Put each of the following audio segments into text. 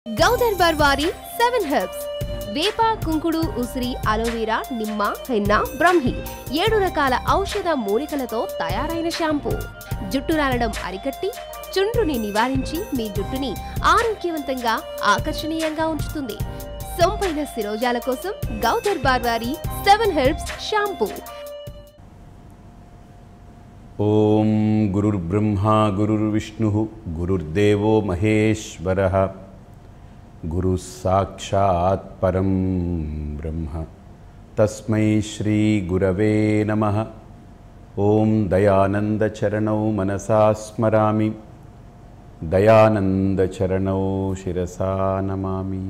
గౌదర్బార్ వారి seven herbs వేప కుంకుడు ఉసిరి అలోవెరా నిమ్మ హెన్న బ్రహ్మి ఏడు రకాల ఔషధ మూలికలతో తయారైన షాంపూ జుట్టు రాలడం అరికట్టి చుండ్రుని నివారించి మీ జుట్టుని ఆరోగ్యవంతంగా ఆకర్షణీయంగా ఉంచుతుంది సొంపైన శిరోజాల కోసం గౌదర్బార్ వారి సెవెన్ హెర్బ్స్ షాంపూ ఓం గురుర్బ్రహ్మా గురుర్విష్ణు గురుర్దేవో మహేశ్వర గురు సాక్షాత్ పరం బ్రహ్మ తస్మై శ్రీ గురవే నమ ఓం దయానందచరణౌ మనసా స్మరామి దయానందచరణౌ శిరసా నమామి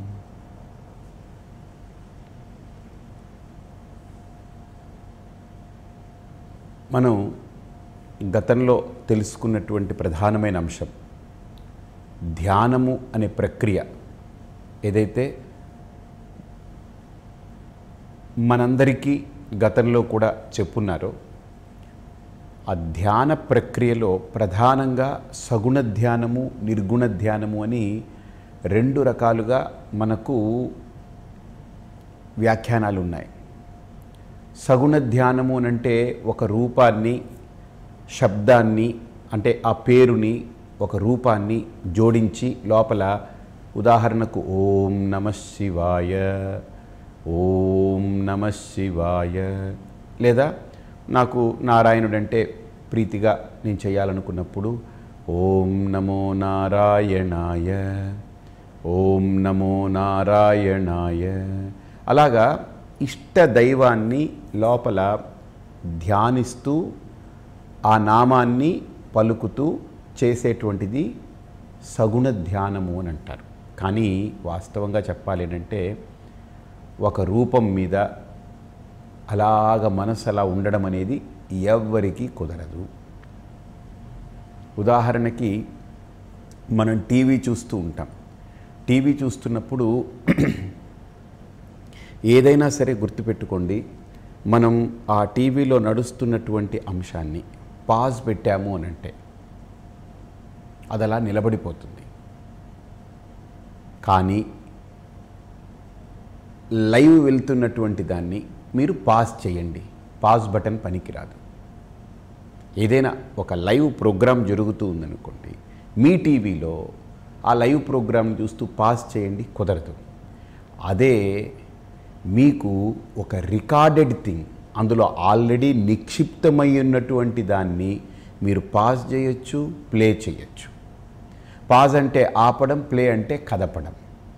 మనం గతంలో తెలుసుకున్నటువంటి ప్రధానమైన అంశం ధ్యానము అనే ప్రక్రియ ఏదైతే మనందరికీ గతంలో కూడా చెప్పున్నారో ఆ ధ్యాన ప్రక్రియలో ప్రధానంగా సగుణ ధ్యానము నిర్గుణ ధ్యానము అని రెండు రకాలుగా మనకు వ్యాఖ్యానాలు ఉన్నాయి సగుణ ధ్యానము అని అంటే ఒక రూపాన్ని శబ్దాన్ని అంటే ఆ పేరుని ఒక రూపాన్ని జోడించి లోపల ఉదాహరణకు ఓం నమ శివాయ ఓం నమ శివాయ లేదా నాకు నారాయణుడు అంటే ప్రీతిగా నేను చేయాలనుకున్నప్పుడు ఓం నమో నారాయణాయ ఓం నమో నారాయణాయ అలాగా ఇష్ట దైవాన్ని లోపల ధ్యానిస్తూ ఆ నామాన్ని పలుకుతూ చేసేటువంటిది సగుణ ధ్యానము అని అంటారు కానీ వాస్తవంగా చెప్పాలి అంటే ఒక రూపం మీద అలాగ మనసు అలా ఉండడం అనేది ఎవ్వరికీ కుదరదు ఉదాహరణకి మనం టీవీ చూస్తూ ఉంటాం టీవీ చూస్తున్నప్పుడు ఏదైనా సరే గుర్తుపెట్టుకోండి మనం ఆ టీవీలో నడుస్తున్నటువంటి అంశాన్ని పాజ్ పెట్టాము అని అంటే అది అలా నిలబడిపోతుంది కానీ లైవ్ వెళ్తున్నటువంటి దాన్ని మీరు పాజ్ చేయండి పాజ్ బటన్ పనికిరాదు ఏదైనా ఒక లైవ్ ప్రోగ్రాం జరుగుతూ ఉందనుకోండి మీ టీవీలో ఆ లైవ్ ప్రోగ్రామ్ చూస్తూ పాస్ చేయండి కుదరదు అదే మీకు ఒక రికార్డెడ్ థింగ్ అందులో ఆల్రెడీ నిక్షిప్తమై ఉన్నటువంటి దాన్ని మీరు పాజ్ చేయొచ్చు ప్లే చేయొచ్చు పాజ్ అంటే ఆపడం ప్లే అంటే కదపడం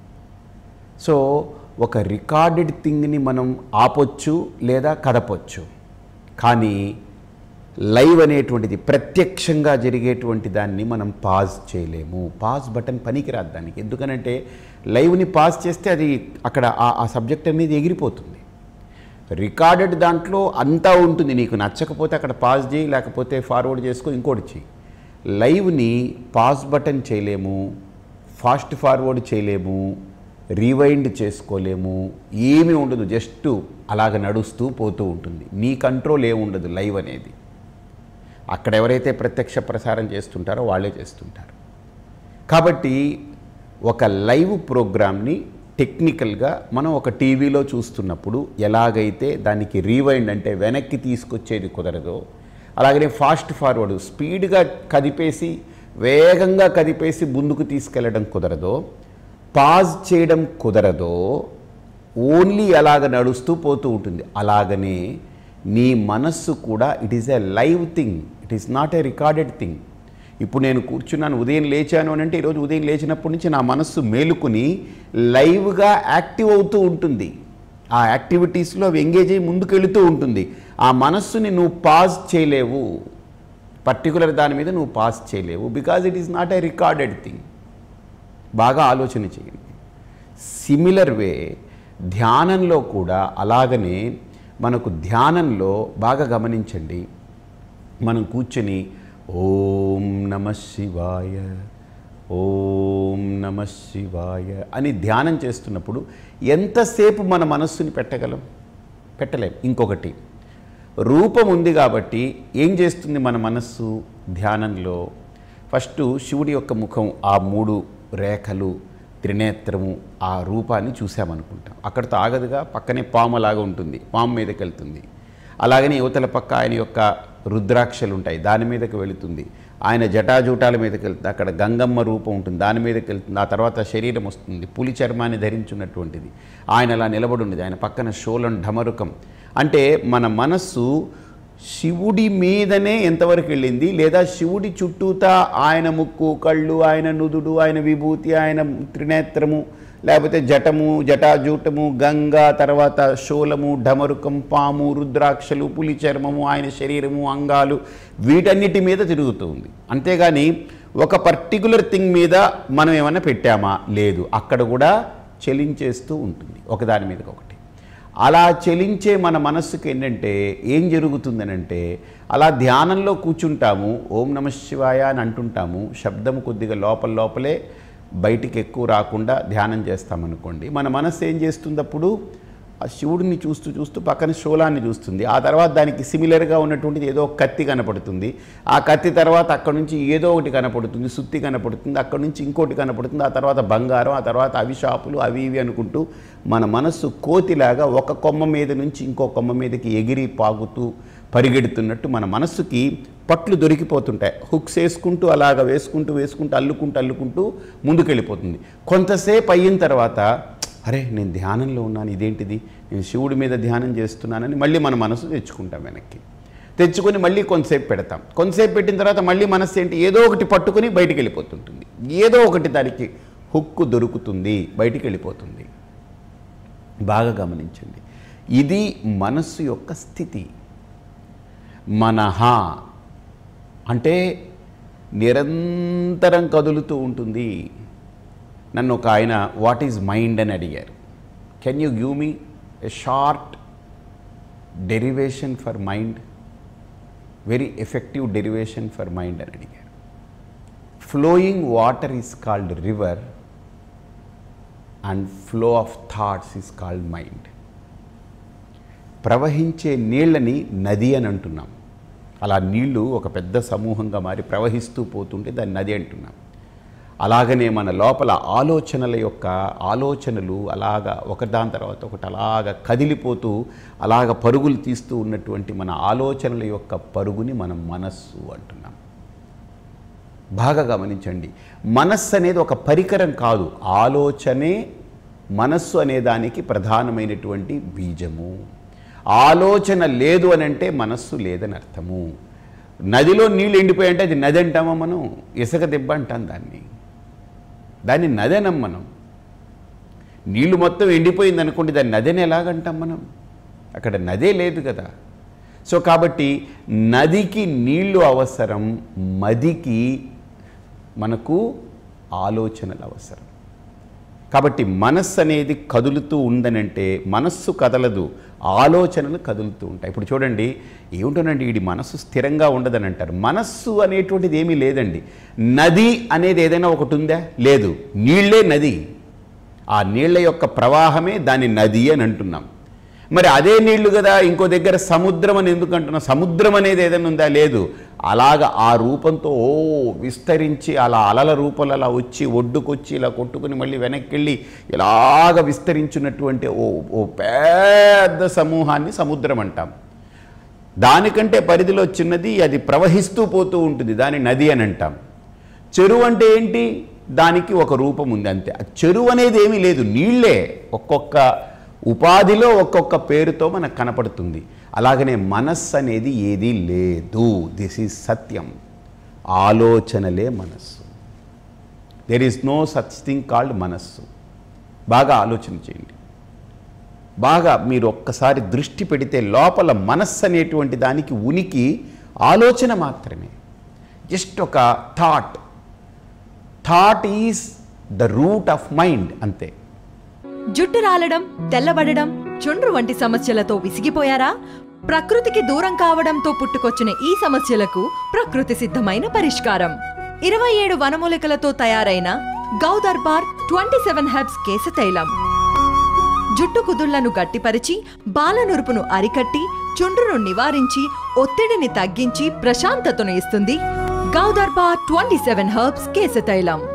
సో ఒక రికార్డెడ్ థింగ్ని మనం ఆపొచ్చు లేదా కదపొచ్చు కానీ లైవ్ అనేటువంటిది ప్రత్యక్షంగా జరిగేటువంటి దాన్ని మనం పాజ్ చేయలేము పాజ్ బటన్ పనికిరాదు దానికి ఎందుకనంటే లైవ్ని పాజ్ చేస్తే అది అక్కడ ఆ- ఆ సబ్జెక్ట్ అనేది ఎగిరిపోతుంది రికార్డెడ్ దాంట్లో అంతా ఉంటుంది నీకు నచ్చకపోతే అక్కడ పాజ్ చేయి లేకపోతే ఫార్వర్డ్ చేసుకో ఇంకోటి చేయి లైవ్ని పాజ్ బటన్ చేయలేము ఫాస్ట్ ఫార్వర్డ్ చేయలేము రీవైండ్ చేసుకోలేము ఏమీ ఉండదు జస్ట్ అలాగ నడుస్తూ పోతూ ఉంటుంది నీ కంట్రోల్ ఏముండదు లైవ్ అనేది అక్కడ ఎవరైతే ప్రత్యక్ష ప్రసారం చేస్తుంటారో వాళ్ళే చేస్తుంటారు కాబట్టి ఒక లైవ్ ప్రోగ్రామ్ని టెక్నికల్గా మనం ఒక టీవీలో చూస్తున్నప్పుడు ఎలాగైతే దానికి రీవైండ్ అంటే వెనక్కి తీసుకొచ్చేది కుదరదో అలాగనే ఫాస్ట్ ఫార్వర్డ్ స్పీడ్గా కదిపేసి వేగంగా కదిపేసి ముందుకు తీసుకెళ్ళడం కుదరదో పాజ్ చేయడం కుదరదో ఓన్లీ అలాగ నడుస్తూ పోతూ ఉంటుంది అలాగనే నీ మనస్సు కూడా it is a live thing it is not a recorded thing ఇప్పుడు నేను కూర్చున్నాను ఉదయం లేచాను అని అంటే ఈరోజు ఉదయం లేచినప్పటి నుంచి నా మనస్సు మేలుకుని లైవ్గా యాక్టివ్ అవుతూ ఉంటుంది ఆ యాక్టివిటీస్లో అవి ఎంగేజ్ అయ్యి ముందుకు వెళుతూ ఉంటుంది ఆ మనస్సుని నువ్వు పాజ్ చేయలేవు పర్టికులర్ దాని మీద నువ్వు పాస్ చేయలేవు because it is not a recorded thing బాగా ఆలోచన చేయండి సిమిలర్ వే ధ్యానంలో కూడా అలాగనే మనకు ధ్యానంలో బాగా గమనించండి మనం కూర్చొని ఓం నమ శివాయ ఓం నమ శివాయ అని ధ్యానం చేస్తున్నప్పుడు ఎంతసేపు మన మనస్సుని పెట్టగలం పెట్టలేం ఇంకొకటి రూపం ఉంది కాబట్టి ఏం చేస్తుంది మన మనస్సు ధ్యానంలో ఫస్ట్ శివుడి యొక్క ముఖం ఆ మూడు రేఖలు త్రినేత్రము ఆ రూపాన్ని చూసామనుకుంటాం అక్కడితో ఆగదుగా పక్కనే పాము లాగా ఉంటుంది పాము మీదకి వెళ్తుంది అలాగనే యువతల పక్క ఆయన యొక్క రుద్రాక్షలు ఉంటాయి దాని మీదకి వెళుతుంది ఆయన జటాజూటాల మీదకి వెళ్తుంది అక్కడ గంగమ్మ రూపం ఉంటుంది దాని మీదకి వెళ్తుంది ఆ తర్వాత శరీరం వస్తుంది పులి చర్మాన్ని ధరించున్నటువంటిది ఆయన అలా నిలబడి ఉండేది ఆయన పక్కన షోలం ఢమరుకం అంటే మన మనస్సు శివుడి మీదనే ఎంతవరకు వెళ్ళింది లేదా శివుడి చుట్టూతా ఆయన ముక్కు కళ్ళు ఆయన నుదుడు ఆయన విభూతి ఆయన త్రినేత్రము లేకపోతే జటము జటాజూటము గంగ తర్వాత శూలము ఢమరుకం పాము రుద్రాక్షలు పులి చర్మము ఆయన శరీరము అంగాలు వీటన్నిటి మీద తిరుగుతుంది అంతేగాని ఒక పర్టికులర్ థింగ్ మీద మనం ఏమైనా పెట్టామా లేదు అక్కడ కూడా చెలించేస్తూ ఉంటుంది ఒకదాని మీదకి ఒకటి అలా చెలించే మన మనస్సుకి ఏంటంటే ఏం జరుగుతుందనంటే అలా ధ్యానంలో కూర్చుంటాము ఓం నమ శివాయ అని అంటుంటాము శబ్దం కొద్దిగా లోపల లోపలే బయటికి ఎక్కువ రాకుండా ధ్యానం చేస్తామనుకోండి మన మనస్సు ఏం చేస్తుంది అప్పుడు ఆ శివుడిని చూస్తూ చూస్తూ పక్కన శూలాన్ని చూస్తుంది ఆ తర్వాత దానికి సిమిలర్గా ఉన్నటువంటిది ఏదో ఒక కత్తి కనపడుతుంది ఆ కత్తి తర్వాత అక్కడ నుంచి ఏదో ఒకటి కనపడుతుంది సుత్తి కనపడుతుంది అక్కడ నుంచి ఇంకోటి కనపడుతుంది ఆ తర్వాత బంగారం ఆ తర్వాత అవి షాపులు అవి ఇవి అనుకుంటూ మన మనస్సు కోతిలాగా ఒక కొమ్మ మీద నుంచి ఇంకో కొమ్మ మీదకి ఎగిరి పాగుతూ పరిగెడుతున్నట్టు మన మనస్సుకి పట్లు దొరికిపోతుంటాయి హుక్స్ వేసుకుంటూ అలాగ వేసుకుంటూ వేసుకుంటూ అల్లుకుంటూ అల్లుకుంటూ ముందుకెళ్ళిపోతుంది కొంతసేపు అయిన తర్వాత అరే నేను ధ్యానంలో ఉన్నాను ఇదేంటిది నేను శివుడి మీద ధ్యానం చేస్తున్నానని మళ్ళీ మన మనసు తెచ్చుకుంటాం వెనక్కి తెచ్చుకొని మళ్ళీ కొంతసేపు పెడతాం కొంతసేపు పెట్టిన తర్వాత మళ్ళీ మనస్సు ఏంటి ఏదో ఒకటి పట్టుకొని బయటికి వెళ్ళిపోతుంటుంది ఏదో ఒకటి దానికి హుక్కు దొరుకుతుంది బయటికి వెళ్ళిపోతుంది బాగా గమనించండి ఇది మనస్సు యొక్క స్థితి మనహ అంటే నిరంతరం కదులుతూ ఉంటుంది నన్ను ఒక ఆయన వాట్ ఈజ్ మైండ్ అని అడిగారు can you give me a short derivation for mind very effective derivation for mind అని అడిగారు flowing water is called river and flow of thoughts is called mind ప్రవహించే నీళ్ళని నది అని అంటున్నాం అలా నీళ్లు ఒక పెద్ద సమూహంగా మారి ప్రవహిస్తూ పోతుంటే దాన్ని నది అంటున్నాం అలాగనే మన లోపల ఆలోచనల యొక్క ఆలోచనలు అలాగా ఒకదాని తర్వాత ఒకటి అలాగ కదిలిపోతూ అలాగ పరుగులు తీస్తూ ఉన్నటువంటి మన ఆలోచనల యొక్క పరుగుని మనం మనస్సు అంటున్నాం బాగా గమనించండి మనస్సు అనేది ఒక పరికరం కాదు ఆలోచనే మనస్సు అనే దానికి ప్రధానమైనటువంటి బీజము ఆలోచన లేదు అని అంటే మనస్సు లేదని అర్థము నదిలో నీళ్ళు ఎండిపోయాయంటే అది నది అంటామా మనం ఇసుక దెబ్బ అంటాం దాన్ని దాన్ని నది అనం మనం నీళ్లు మొత్తం ఎండిపోయింది అనుకోండి దాన్ని నదిని ఎలాగంటాం మనం అక్కడ నదే లేదు కదా సో కాబట్టి నదికి నీళ్లు అవసరం మదికి మనకు ఆలోచనలు అవసరం కాబట్టి మనస్సు అనేది కదులుతూ ఉందనంటే మనస్సు కదలదు ఆలోచనలు కదులుతూ ఉంటాయి ఇప్పుడు చూడండి ఏముంటుందండి వీడి మనస్సు స్థిరంగా ఉండదని అంటారు మనస్సు అనేటువంటిది ఏమీ లేదండి నది అనేది ఏదైనా ఒకటి ఉందా లేదు నీళ్ళే నది ఆ నీళ్ళ యొక్క ప్రవాహమే దాని నది అని అంటున్నాం మరి అదే నీళ్లు కదా ఇంకో దగ్గర సముద్రం అని ఎందుకు అంటున్నాం సముద్రం అనేది ఏదైనా ఉందా లేదు అలాగ ఆ రూపంతో ఓ విస్తరించి అలా అలల రూపంలో అలా వచ్చి ఒడ్డుకొచ్చి ఇలా కొట్టుకుని మళ్ళీ వెనక్కి వెళ్ళి ఇలాగ విస్తరించినటువంటి ఓ ఓ పెద్ద సమూహాన్ని సముద్రం అంటాం దానికంటే పరిధిలో చిన్నది అది ప్రవహిస్తూ పోతూ ఉంటుంది దాని నది అని అంటాం చెరువు అంటే ఏంటి దానికి ఒక రూపం ఉంది అంతే ఆ చెరువు అనేది ఏమీ లేదు నీళ్ళే ఒక్కొక్క ఉపాధిలో ఒక్కొక్క పేరుతో మనకు కనపడుతుంది అలాగనే మనస్సు అనేది ఏదీ లేదు దిస్ ఈజ్ సత్యం ఆలోచనలే మనస్సు there is no such thing called మనస్సు బాగా ఆలోచన చేయండి బాగా మీరు ఒక్కసారి దృష్టి పెడితే లోపల మనస్సు అనేటువంటి దానికి ఉనికి ఆలోచన మాత్రమే జస్ట్ ఒక thought thought is the root of mind అంతే జుట్టు రాలడం తెల్లబడడం చుండ్రు వంటి సమస్యలతో విసిగిపోయారా ప్రకృతికి దూరం కావడంతో పుట్టుకొచ్చిన ఈ సమస్యలకు ప్రకృతి సిద్ధమైన పరిష్కారం ఇరవై ఏడు వనమూలికలతో తయారైన గౌదర్బార్ ట్వంటీ సెవెన్ హెర్బ్స్ కేశ తైలం జుట్టు కుదుళ్లను గట్టిపరిచి బాలనురుపును అరికట్టి చుండ్రును నివారించి ఒత్తిడిని తగ్గించి ప్రశాంతతను ఇస్తుంది గౌదర్బార్ ట్వంటీ సెవెన్ హెర్బ్స్ కేశ తైలం